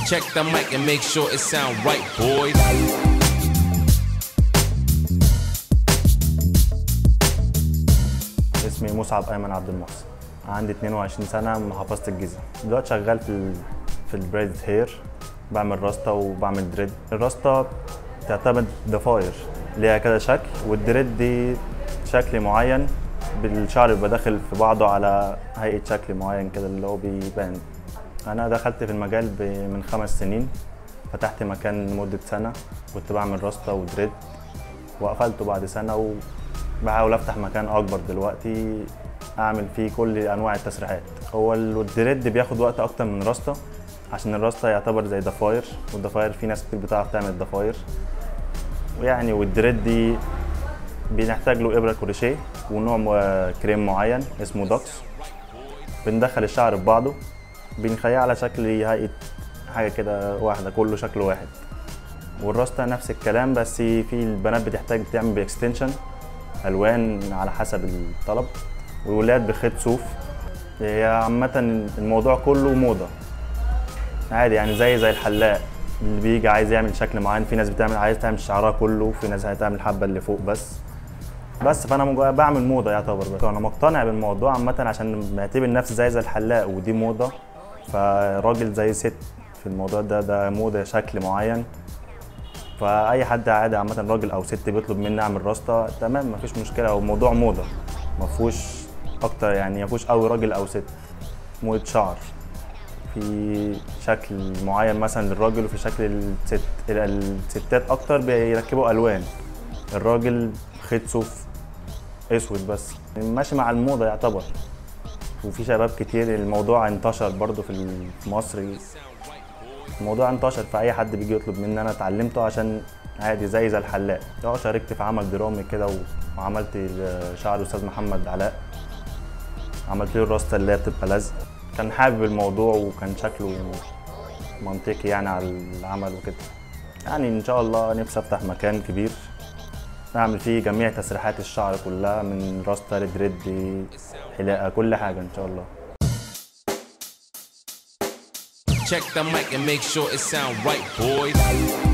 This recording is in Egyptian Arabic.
Check the mic and make sure it sound right, boys. اسمي مصعب ايمن عبد المحسن عندي 22 سنه من محافظه الجيزه دلوقتي شغال في ال... في البريد هير بعمل راستا وبعمل دريد الراستا تعتمد ضفاير ليها كذا شكل والدريد دي شكل معين بالشعر بيبقى داخل في بعضه على هيئه شكل معين كده اللي هو بيبان انا دخلت في المجال ب... من خمس سنين فتحت مكان لمده سنه كنت بعمل راستا ودريد وقفلته بعد سنه وبحاول افتح مكان اكبر دلوقتي اعمل فيه كل انواع التسريحات هو الدريد بياخد وقت اكتر من راستا عشان الراستا يعتبر زي ضفاير والضفاير في ناس كتير بتعرف تعمل ضفاير ويعني والدريد دي بنحتاج له ابره كروشيه ونوع م- كريم معين اسمه دوكس بندخل الشعر في بعضه بنخليه على شكل هيئه حاجه كده واحده كله شكل واحد والراستا نفس الكلام بس في البنات بتحتاج تعمل باكستنشن الوان على حسب الطلب والولاد بخيط صوف هي عامة الموضوع كله موضة عادي يعني زي زي الحلاق اللي بيجي عايز يعمل شكل معين في ناس بتعمل عايز تعمل شعرها كله في ناس هتعمل الحبة اللي فوق بس بس فانا مجرد بعمل موضة يعتبر بس انا مقتنع بالموضوع عامة عشان معتبر نفسي زي زي الحلاق ودي موضة فراجل زي ست في الموضوع ده ده موضة شكل معين فاي حد عادي عامه راجل او ست بيطلب مني اعمل راستا تمام مفيش مشكله هو موضوع موضه ما فيهوش اكتر يعني ما فيهوش قوي راجل او ست موضه شعر في شكل معين مثلا للراجل وفي شكل الست الستات اكتر بيركبوا الوان الراجل خيط صوف اسود بس ماشي مع الموضه يعتبر وفي شباب كتير الموضوع انتشر برضو في ال- في مصر الموضوع انتشر فاي حد بيجي يطلب مني انا اتعلمته عشان عادي زي زي الحلاق اه شاركت في عمل درامي كده و- وعملت شعر الاستاذ محمد علاء عملت له الراسته اللي هي بتبقى لزق كان حابب الموضوع وكان شكله منطقي يعني على العمل وكده يعني ان شاء الله نفسي افتح مكان كبير اعمل فيه جميع تسريحات الشعر كلها من راستا لدريد حلاقه كل حاجه ان شاء الله Check the mic and make sure it sound right, boys.